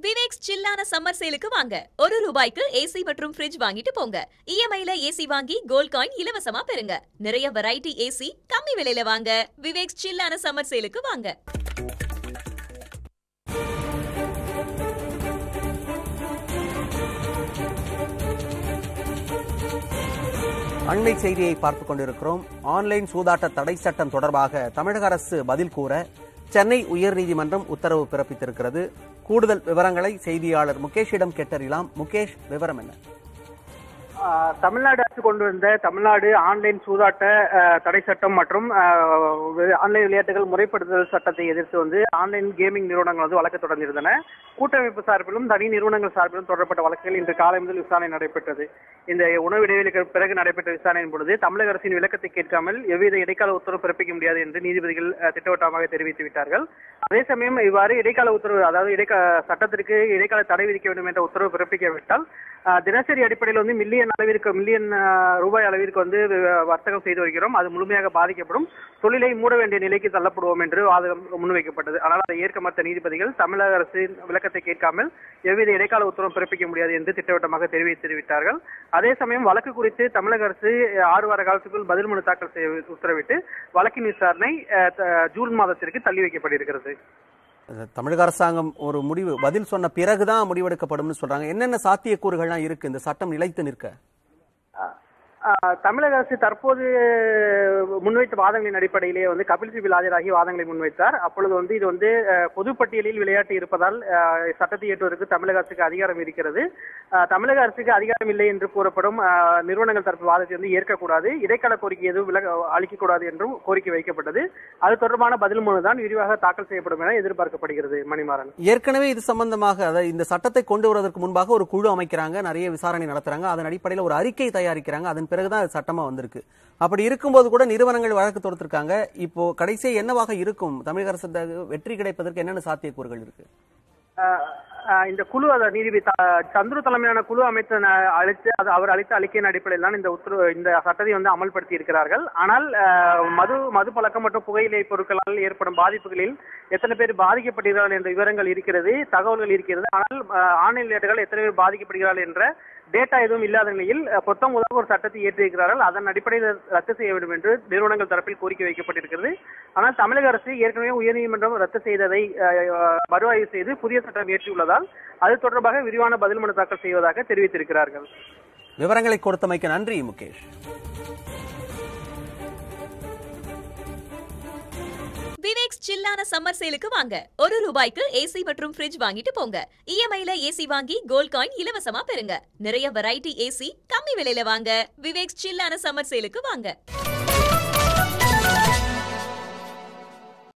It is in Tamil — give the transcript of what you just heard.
விவேக்ஸ் சில்லான சம்மர் சேலுக்கு வாங்க ஒரு ரூபாய்க்கு ஏசி மற்றும் ஃப்ரிட்ஜ் வாங்கிட்டு போங்க இஎம்ஐல ஏசி வாங்கி கோல்ட் காயின் இலவசமா பெறுங்க நிறைய வெரைட்டி ஏசி கம்மி விலையில வாங்க விவேக்ஸ் சில்லான சம்மர் சேலுக்கு வாங்க அண்மை செய்தியை பார்த்துக் கொண்டிருக்கிறோம் ஆன்லைன் சூதாட்ட தடை சட்டம் தொடர்பாக தமிழக அரசு பதில் கூற சென்னை உயர்நீதிமன்றம் உத்தரவு பிறப்பித்திருக்கிறது கூடுதல் விவரங்களை செய்தியாளர் முகேஷிடம் கேட்டறியலாம் முகேஷ் விவரம் என்ன ஆஹ் தமிழ்நாடு அரசு கொண்டு வந்த தமிழ்நாடு ஆன்லைன் சூதாட்ட ஆஹ், தடை சட்டம் மற்றும் ஆஹ், வி- ஆன்லைன் விளையாட்டுகள் முறைப்படுத்துதல் சட்டத்தை எதிர்த்து வந்து ஆன்லைன் கேமிங் நிறுவனங்கள் வந்து வழக்கு தொடர்ந்திருந்தன கூட்டமைப்பு சார்பிலும் தனி நிறுவனங்கள் சார்பிலும் தொடரப்பட்ட வழக்குகள் இன்று காலை முதல் விசாரணை நடைபெற்றது இந்த உணவு இடைவெளிக்கு பிறகு நடைபெற்ற விசாரணையின் பொழுது தமிழக அரசின் விளக்கத்தை கேட்காமல் எவ்வித இடைக்கால உத்தரவு பிறப்பிக்க முடியாது என்று நீதிபதிகள் ஆஹ், திட்டவட்டமாக தெரிவித்து விட்டார்கள் அதே சமயம் இவ்வாறு இடைக்கால உத்தரவு அதாவது இடைக்கால சட்டத்திற்கு இடைக்கால தடை விதிக்க வேண்டும் என்ற உத்தரவு பிறப்பிக்காவிட்டால் ஆஹ், தினசரி அடிப்படையில் வந்து மில்லியன் அளவிற்கு மில்லியன் ஆஹ், ரூபாய் அளவிற்கு வந்து வ- வர்த்தகம் செய்து வருகிறோம் அது முழுமையாக பாதிக்கப்படும் தொழிலை மூட வேண்டிய நிலைக்கு தள்ளப்படுவோம் என்று வாதம் முன்வைக்கப்பட்டது ஆனால் அதை ஏற்க மறுத்த நீதிபதிகள் தமிழக அரசின் விளக்கத்தை கேட்காமல் எவ்வித இடைக்கால உத்தரவும் பிறப்பிக்க முடியாது என்று திட்டவட்டமாக தெரிவித்து விட்டார்கள் அதே சமயம் வழக்கு குறித்து தமிழக அரசு ஆஹ், ஆறு வார காலத்துக்குள் பதில் மனு தாக்கல் செய்ய உத்தரவிட்டு வழக்கின் விசாரணை ஆஹ், த- ஜூன் மாதத்திற்கு தள்ளி வைக்கப்பட்டிருக்கிறது அது தமிழக அரசாங்கம் ஒரு முடிவு பதில் சொன்ன பிறகுதான் முடிவெடுக்கப்படும்னு சொல்றாங்க என்னென்ன சாத்தியக்கூறுகள்லாம் இருக்கு இந்த சட்டம் நிலைத்து நிற்க ஆஹ் தமிழக அரசு தற்போது முன்வைத்த வாதங்களின் அடிப்படையிலே வந்து கபில் சிபில் ஆஜராகி வாதங்களை முன்வைத்தார் அப்பொழுது வந்து இது வந்து ஆஹ், பொதுப்பட்டியலில் விளையாட்டு இருப்பதால் ஆஹ், சட்டத்தை இயற்றுவதற்கு தமிழக அரசுக்கு அதிகாரம் இருக்கிறது ஆஹ், தமிழக அரசுக்கு அதிகாரம் இல்லை என்று கூறப்படும் ஆஹ், நிறுவனங்கள் தரப்பு வாதத்தை வந்து ஏற்கக்கூடாது இடைக்கால கோரிக்கை எதுவும் விலக அளிக்கக்கூடாது என்றும் கோரிக்கை வைக்கப்பட்டது அது தொடர்பான பதில் மனு தான் விரிவாக தாக்கல் செய்யப்படும் என எதிர்பார்க்கப்படுகிறது மணிமாறன் ஏற்கனவே இது சம்பந்தமாக அதாவது இந்த சட்டத்தை கொண்டு வருவதற்கு முன்பாக ஒரு குழு அமைக்கிறாங்க நிறைய விசாரணை நடத்துறாங்க அதன் அடிப்படையில் ஒரு அறிக்கை தயாரிக்கிறாங்க அதன் பிறகுதான் அது சட்டமா வந்திருக்கு அப்படி இருக்கும்போது கூட நிறுவனங்கள் வழக்கு தொடுத்திருக்காங்க இப்போ கடைசியா என்னவாக இருக்கும் தமிழக அரசு வெற்றி கிடைப்பதற்கு என்னென்ன சாத்தியக்கூறுகள் இருக்கு ஆஹ் ஆஹ் இந்த குழு அத நீதிபதி த- சந்துரு தலைமையிலான குழு அமைத்த ந- அழைத்து அது அவர் அளித்த அறிக்கையின் அடிப்படையில் தான் இந்த உத்தரவு இந்த சட்டத்தை வந்து அமல்படுத்தி இருக்கிறார்கள் ஆனால் ஆஹ் மது மது பழக்கம் மற்றும் புகையிலை பொருட்களால் ஏற்படும் பாதிப்புகளில் எத்தனை பேர் பாதிக்கப்படுகிறார்கள் என்ற விவரங்கள் இருக்கிறது தகவல்கள் இருக்கிறது ஆனால் ஆஹ் ஆன்லைன் விளையாட்டுகள் எத்தனை பேர் பாதிக்கப்படுகிறார்கள் என்ற டேட்டா எதுவும் இல்லாத நிலையில் அஹ், பொத்தம் முதல் ஒரு சட்டத்தை இயற்றியிருக்கிறார்கள் அதன் அடிப்படையில் ரத்து செய்ய வேண்டும் என்று நிறுவனங்கள் தரப்பில் கோரிக்கை வைக்கப்பட்டிருக்கிறது ஆனால் தமிழக அரசு ஏற்கனவே உயர்நீதிமன்றம் ரத்து செய்ததை அஹ், அஹ், மறுஆய்வு செய்து புதிய சட்டம் இயற்றியுள்ளதால் அது தொடர்பாக விரிவான பதில் மனு தாக்கல் செய்வதாக தெரிவித்திருக்கிறார்கள் விவரங்களை கொடுத்தமைக்கு நன்றி முகேஷ் விவேக்ஸ் சில்லான சம்மர் சேலுக்கு வாங்க ஒரு ரூபாய்க்கு ஏசி மற்றும் ஃப்ரிட்ஜ் வாங்கிட்டு போங்க இஎம்ஐல ஏசி வாங்கி கோல்ட் காயின் இலவசமா பெறுங்க நிறைய வெரைட்டி ஏசி கம்மி விலையில வாங்க விவேக்ஸ் சில்லான சம்மர் சேலுக்கு வாங்க